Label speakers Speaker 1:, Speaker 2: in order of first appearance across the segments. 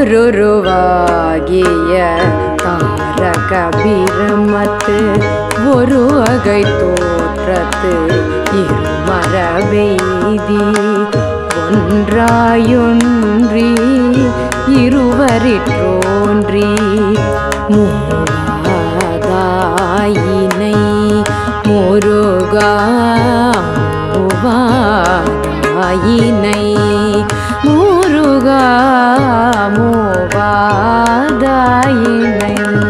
Speaker 1: ஓருருவாகிய தாரக பிரமத்து ஒரு வகை தோற்றத்து இருமரபெய்தி ஒன்றாயொன்றி இருவரிற்றோன்றி மூவாதாயினை முருகா மூவாதாயினை முருகா மூவாதாயினை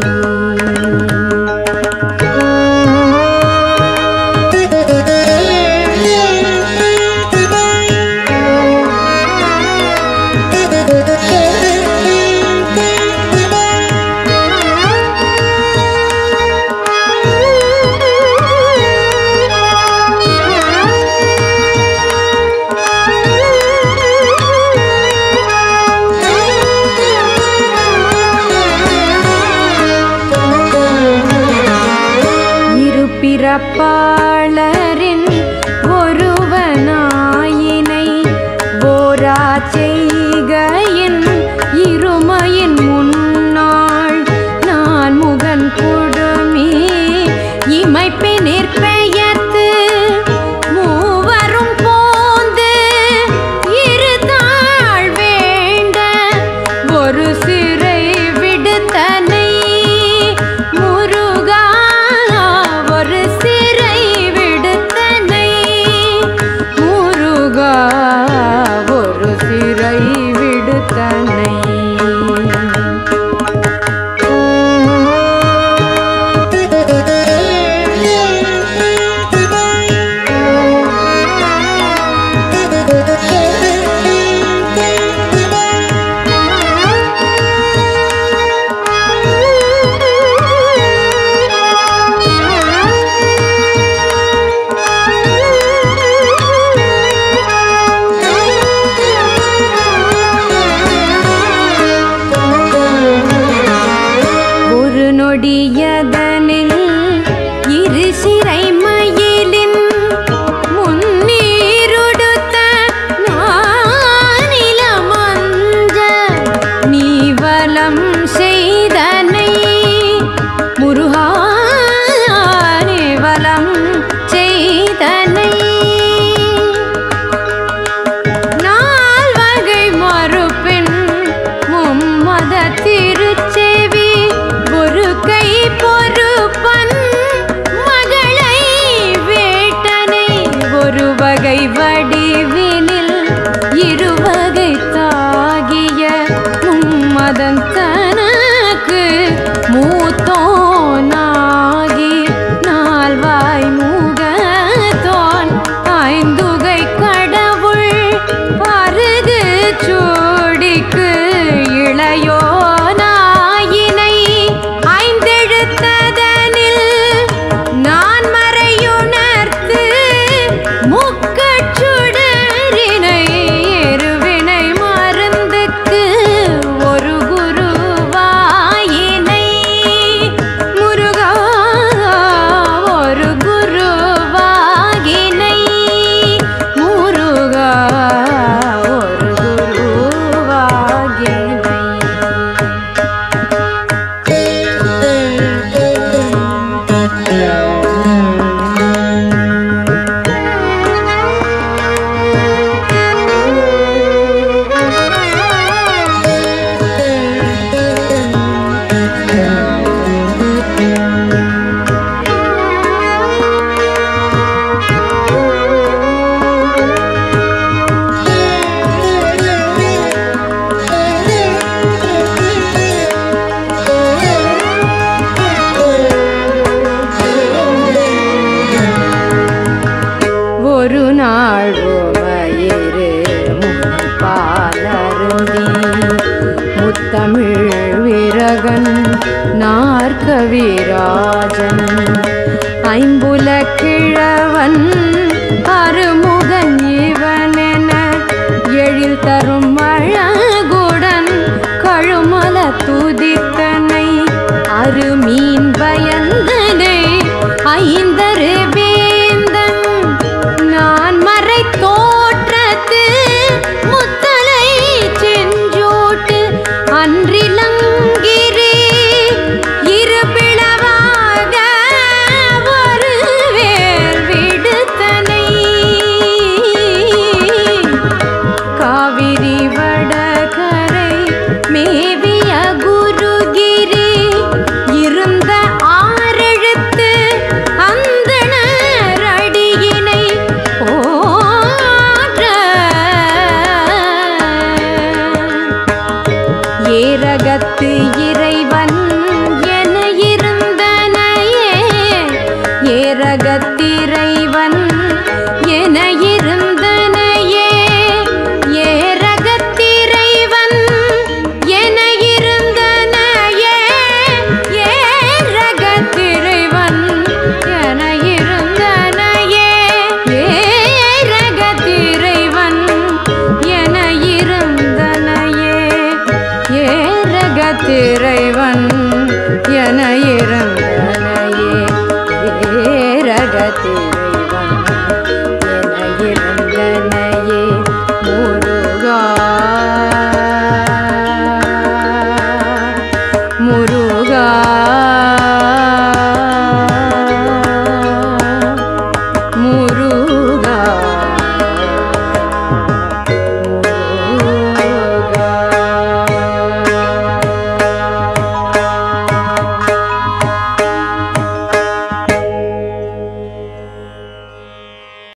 Speaker 1: இருபிறப்பாளரின் ஒருவனாயினை ஓரா செய்கையின் இருமையின் முன்னாள் நான் முகன் குடுமி இமைப்பை நிற்பெயர்த்து மூவரும் போந்து இருதாள் வேண்ட ஒரு சிறை விடுத்தனை முருகா ஒரு சிறை விடுத்தனை முருகா ஒரு சிறை விடுத்தனை ஒரு நொடியதனில் இரு சிறை மயிலின் முன்னீருடுத்த நானில மஞ்ச நீவலம் செய்தனை முருகா நீவலம் செய்தனை நால் வகை மறுப்பின் மும்மத திருச்செவி ஒரு கை பொறுப்பன் மகளை வேட்டனை ஒரு வகை வடிவினில் இருவகை தாகிய மும்மதன் தனக்கு மூத்தோனாகி நால்வாய் முகத்தோன் ஐந்துகை கடவுள் அருகு சூடிக்கு இளையோனாயினை ஐந்தெழுத்ததனில் நான் மறையுணர்த்து முக்கச்சுடரினை இருவினை மருந்துக்கு ஒரு குருவாயினை முருகா ஒரு குருவாகினை முருகா ஒரு குருவாகினை ஒரு நாள் மயிறு பாலருந்தி முத்தமிழ் வீரகன் நாற்கவிராஜன் ஐம்புல கிழவன் அருமுகன் இவனென எழில் தரும் அழகுடன் கழுமல துதித்தனை அருமீன் பயந்தனை ஐந்தரு வேந்தன் நான் மறை தோற்றத்து முத்தலை செஞ்சோட்டு அன்றிலங்கிரி இரு பிளவாக ஒரு வேர் விடுத்தனை காவிரி வடகரை மேவிய குருகிரி இருந்த ஆறெழுத்து அந்தணர் அடியினை போற்ற ஏரகத்து இறைவன் என இருந்தனையே ஏரகத்திறைவன் என இருந்தனையே ஏரகத்திறைவன் என இருந்தனையே ஏரகத்திறைவன் என இருந்தனையே ஏரகத்திறைவன் என இருந்தனையே ஏரகத்திரை